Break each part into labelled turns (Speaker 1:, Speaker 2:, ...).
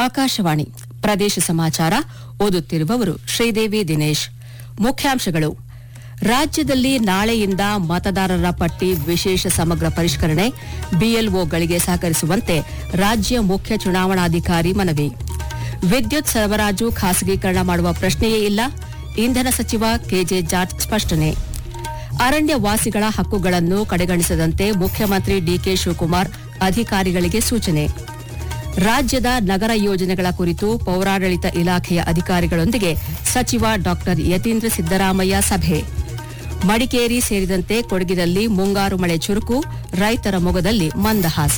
Speaker 1: ಆಕಾಶವಾಣಿ ಪ್ರದೇಶ ಸಮಾಚಾರ ಓದುತ್ತಿರುವವರು ಶ್ರೀದೇವಿ ದಿನೇಶ್ ಮುಖ್ಯಾಂಶಗಳು ರಾಜ್ಯದಲ್ಲಿ ನಾಳೆಯಿಂದ ಮತದಾರರ ಪಟ್ಟಿ ವಿಶೇಷ ಸಮಗ್ರ ಪರಿಷ್ಕರಣೆ ಬಿಎಲ್ಒಗಳಿಗೆ ಸಹಕರಿಸುವಂತೆ ರಾಜ್ಯ ಮುಖ್ಯ ಚುನಾವಣಾಧಿಕಾರಿ ಮನವಿ ವಿದ್ಯುತ್ ಸರಬರಾಜು ಖಾಸಗೀಕರಣ ಮಾಡುವ ಪ್ರಶ್ನೆಯೇ ಇಲ್ಲ ಇಂಧನ ಸಚಿವ ಕೆಜೆ ಜಾರ್ಜ್ ಸ್ಪಷ್ಟನೆ ಅರಣ್ಯ ವಾಸಿಗಳ ಹಕ್ಕುಗಳನ್ನು ಕಡೆಗಣಿಸದಂತೆ ಮುಖ್ಯಮಂತ್ರಿ ಡಿಕೆ ಶಿವಕುಮಾರ್ ಅಧಿಕಾರಿಗಳಿಗೆ ಸೂಚನೆ ರಾಜ್ಯದ ನಗರ ಯೋಜನೆಗಳ ಕುರಿತು ಪೌರಾಡಳಿತ ಇಲಾಖೆಯ ಅಧಿಕಾರಿಗಳೊಂದಿಗೆ ಸಚಿವ ಡಾ ಯತೀಂದ್ರ ಸಿದ್ದರಾಮಯ್ಯ ಸಭೆ ಮಡಿಕೇರಿ ಸೇರಿದಂತೆ ಕೊಡಗಿನಲ್ಲಿ ಮುಂಗಾರು ಮಳೆ ಚುರುಕು ರೈತರ ಮೊಗದಲ್ಲಿ ಮಂದಹಾಸ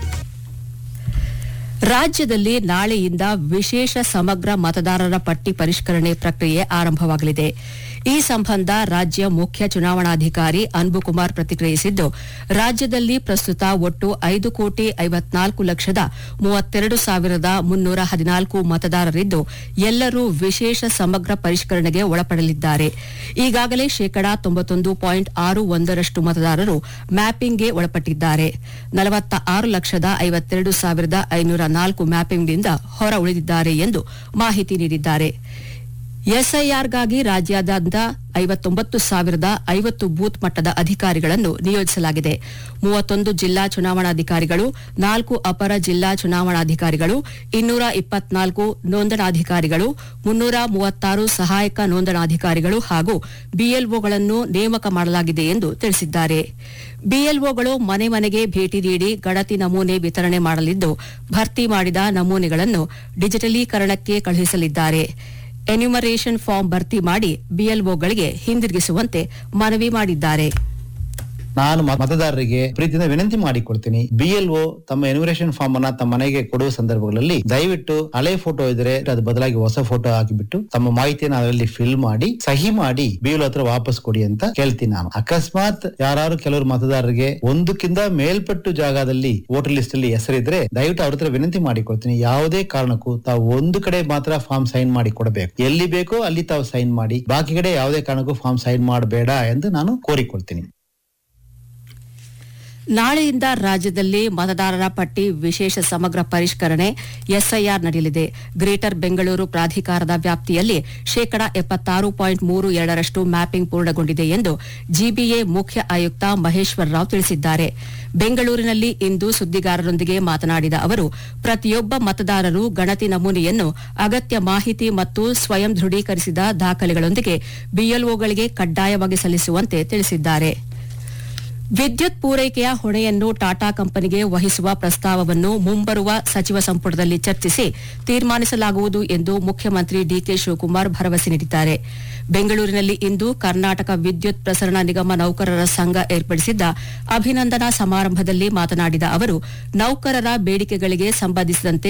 Speaker 1: ರಾಜ್ಯದಲ್ಲಿ ನಾಳೆಯಿಂದ ವಿಶೇಷ ಸಮಗ್ರ ಮತದಾರರ ಪಟ್ಟಿ ಪರಿಷ್ಕರಣೆ ಪ್ರಕ್ರಿಯೆ ಆರಂಭವಾಗಲಿದೆ ಈ ಸಂಬಂಧ ರಾಜ್ಯ ಮುಖ್ಯ ಚುನಾವಣಾಧಿಕಾರಿ ಅನ್ಬುಕುಮಾರ್ ಪ್ರತಿಕ್ರಿಯಿಸಿದ್ದು ರಾಜ್ಯದಲ್ಲಿ ಪ್ರಸ್ತುತ ಒಟ್ಟು ಐದು ಕೋಟಿ ಐವತ್ನಾಲ್ಕು ಲಕ್ಷದ ಮೂವತ್ತೆರಡು ಸಾವಿರದ ಮುನ್ನೂರ ಹದಿನಾಲ್ಕು ಮತದಾರರಿದ್ದು ಎಲ್ಲರೂ ವಿಶೇಷ ಸಮಗ್ರ ಪರಿಷ್ಕರಣೆಗೆ ಒಳಪಡಲಿದ್ದಾರೆ ಈಗಾಗಲೇ ಶೇಕಡಾ ತೊಂಬತ್ತೊಂದು ಪಾಯಿಂಟ್ ಆರು ಒಂದರಷ್ಟು ಮತದಾರರು ಮ್ಯಾಪಿಂಗ್ಗೆ ಒಳಪಟ್ಟಿದ್ದಾರೆ ನಲವತ್ತ ಆರು ಲಕ್ಷದ ಐವತ್ತೆರಡು ಸಾವಿರದ ಐನೂರ ನಾಲ್ಕು ಮ್ಯಾಪಿಂಗ್ನಿಂದ ಹೊರ ಉಳಿದಿದ್ದಾರೆ ಎಂದು ಮಾಹಿತಿ ನೀಡಿದ್ದಾರೆ ಎಸ್ಐಆರ್ಗಾಗಿ ರಾಜ್ಯಾದ್ಯಂತ ಐವತ್ತೊಂಬತ್ತು ಸಾವಿರದ ಐವತ್ತು ಬೂತ್ ಮಟ್ಟದ ಅಧಿಕಾರಿಗಳನ್ನು ನಿಯೋಜಿಸಲಾಗಿದೆ ಮೂವತ್ತೊಂದು ಜಿಲ್ಲಾ ಚುನಾವಣಾಧಿಕಾರಿಗಳು ನಾಲ್ಕು ಅಪರ ಜಿಲ್ಲಾ ಚುನಾವಣಾಧಿಕಾರಿಗಳು ಇನ್ನೂರ ಇಪ್ಪತ್ನಾಲ್ಕು ನೋಂದಣಾಧಿಕಾರಿಗಳು ಮುನ್ನೂರ ಮೂವತ್ತಾರು ಸಹಾಯಕ ನೋಂದಣಾಧಿಕಾರಿಗಳು ಹಾಗೂ ಬಿಎಲ್ಒಗಳನ್ನು ನೇಮಕ ಮಾಡಲಾಗಿದೆ ಎಂದು ತಿಳಿಸಿದ್ದಾರೆ ಬಿಎಲ್ಒಗಳು ಮನೆ ಮನೆಗೆ ಭೇಟಿ ನೀಡಿ ಗಣತಿ ನಮೂನೆ ವಿತರಣೆ ಮಾಡಲಿದ್ದು ಭರ್ತಿ ಮಾಡಿದ ನಮೂನೆಗಳನ್ನು ಡಿಜಿಟಲೀಕರಣಕ್ಕೆ ಕಳುಹಿಸಲಿದ್ದಾರೆ ಎನ್ಯುಮರೇಷನ್ ಫಾರ್ಮ್ ಭರ್ತಿ ಮಾಡಿ ಬಿಎಲ್ಒಗಳಿಗೆ ಹಿಂದಿರುಗಿಸುವಂತೆ ಮನವಿ ಮಾಡಿದ್ದಾರೆ
Speaker 2: ನಾನು ಮ- ಮತದಾರರಿಗೆ ಪ್ರೀತಿಯಿಂದ ವಿನಂತಿ ಮಾಡಿಕೊಳ್ತೀನಿ ಬಿಎಲ್ಒ ತಮ್ಮ ಎನ್ಯುಮರೇಷನ್ ಫಾರ್ಮ್ ಅನ್ನ ತಮ್ಮ ಮನೆಗೆ ಕೊಡುವ ಸಂದರ್ಭಗಳಲ್ಲಿ ದಯವಿಟ್ಟು ಹಳೆ ಫೋಟೋ ಇದ್ರೆ ಅದು ಬದಲಾಗಿ ಹೊಸ ಫೋಟೋ ಹಾಕಿಬಿಟ್ಟು ತಮ್ಮ ಮಾಹಿತಿಯನ್ನು ಅದರಲ್ಲಿ ಫಿಲ್ ಮಾಡಿ ಸಹಿ ಮಾಡಿ ಬಿಎಲ್ಒ ಹತ್ರ ವಾಪಸ್ ಕೊಡಿ ಅಂತ ಕೇಳ್ತೀನಿ ನಾನು ಅಕಸ್ಮಾತ್ ಯಾರು ಕೆಲವರು ಮತದಾರರಿಗೆ ಒಂದಕ್ಕಿಂತ ಮೇಲ್ಪಟ್ಟು ಜಾಗದಲ್ಲಿ ವೋಟರ್ ಲಿಸ್ಟ್ ಅಲ್ಲಿ ಹೆಸರಿದ್ರೆ ದಯವಿಟ್ಟು ಅವ್ರ ಹತ್ರ ವಿನಂತಿ ಮಾಡಿಕೊಳ್ತೀನಿ ಯಾವುದೇ ಕಾರಣಕ್ಕೂ ತಾವು ಒಂದು ಕಡೆ ಮಾತ್ರ ಫಾರ್ಮ್ ಸೈನ್ ಮಾಡಿ ಕೊಡಬೇಕು ಎಲ್ಲಿ ಬೇಕೋ ಅಲ್ಲಿ ತಾವು ಸೈನ್ ಮಾಡಿ ಬಾಕಿ ಕಡೆ ಯಾವುದೇ ಕಾರಣಕ್ಕೂ ಫಾರ್ಮ್ ಸೈನ್ ಮಾಡಬೇಡ ಎಂದು ನಾನು ಕೋರಿಕೊಳ್ತೀನಿ
Speaker 1: ನಾಳೆಯಿಂದ ರಾಜ್ಯದಲ್ಲಿ ಮತದಾರರ ಪಟ್ಟಿ ವಿಶೇಷ ಸಮಗ್ರ ಪರಿಷ್ಕರಣೆ ಎಸ್ಐಆರ್ ನಡೆಯಲಿದೆ ಗ್ರೇಟರ್ ಬೆಂಗಳೂರು ಪ್ರಾಧಿಕಾರದ ವ್ಯಾಪ್ತಿಯಲ್ಲಿ ಶೇಕಡಾ ಎಪ್ಪತ್ತಾರು ಪಾಯಿಂಟ್ ಮೂರು ಎರಡರಷ್ಟು ಮ್ಯಾಪಿಂಗ್ ಪೂರ್ಣಗೊಂಡಿದೆ ಎಂದು ಜಿಬಿಎ ಮುಖ್ಯ ಆಯುಕ್ತ ಮಹೇಶ್ವರ್ ರಾವ್ ತಿಳಿಸಿದ್ದಾರೆ ಬೆಂಗಳೂರಿನಲ್ಲಿ ಇಂದು ಸುದ್ದಿಗಾರರೊಂದಿಗೆ ಮಾತನಾಡಿದ ಅವರು ಪ್ರತಿಯೊಬ್ಬ ಮತದಾರರು ಗಣತಿ ನಮೂನೆಯನ್ನು ಅಗತ್ಯ ಮಾಹಿತಿ ಮತ್ತು ಸ್ವಯಂ ದೃಢೀಕರಿಸಿದ ದಾಖಲೆಗಳೊಂದಿಗೆ ಬಿಎಲ್ಒಗಳಿಗೆ ಕಡ್ಡಾಯವಾಗಿ ಸಲ್ಲಿಸುವಂತೆ ತಿಳಿಸಿದ್ದಾರೆ ವಿದ್ಯುತ್ ಪೂರೈಕೆಯ ಹೊಣೆಯನ್ನು ಟಾಟಾ ಕಂಪನಿಗೆ ವಹಿಸುವ ಪ್ರಸ್ತಾವವನ್ನು ಮುಂಬರುವ ಸಚಿವ ಸಂಪುಟದಲ್ಲಿ ಚರ್ಚಿಸಿ ತೀರ್ಮಾನಿಸಲಾಗುವುದು ಎಂದು ಮುಖ್ಯಮಂತ್ರಿ ಡಿಕೆ ಶಿವಕುಮಾರ್ ಭರವಸೆ ನೀಡಿದ್ದಾರೆ ಬೆಂಗಳೂರಿನಲ್ಲಿ ಇಂದು ಕರ್ನಾಟಕ ವಿದ್ಯುತ್ ಪ್ರಸರಣ ನಿಗಮ ನೌಕರರ ಸಂಘ ಏರ್ಪಡಿಸಿದ್ದ ಅಭಿನಂದನಾ ಸಮಾರಂಭದಲ್ಲಿ ಮಾತನಾಡಿದ ಅವರು ನೌಕರರ ಬೇಡಿಕೆಗಳಿಗೆ ಸಂಬಂಧಿಸಿದಂತೆ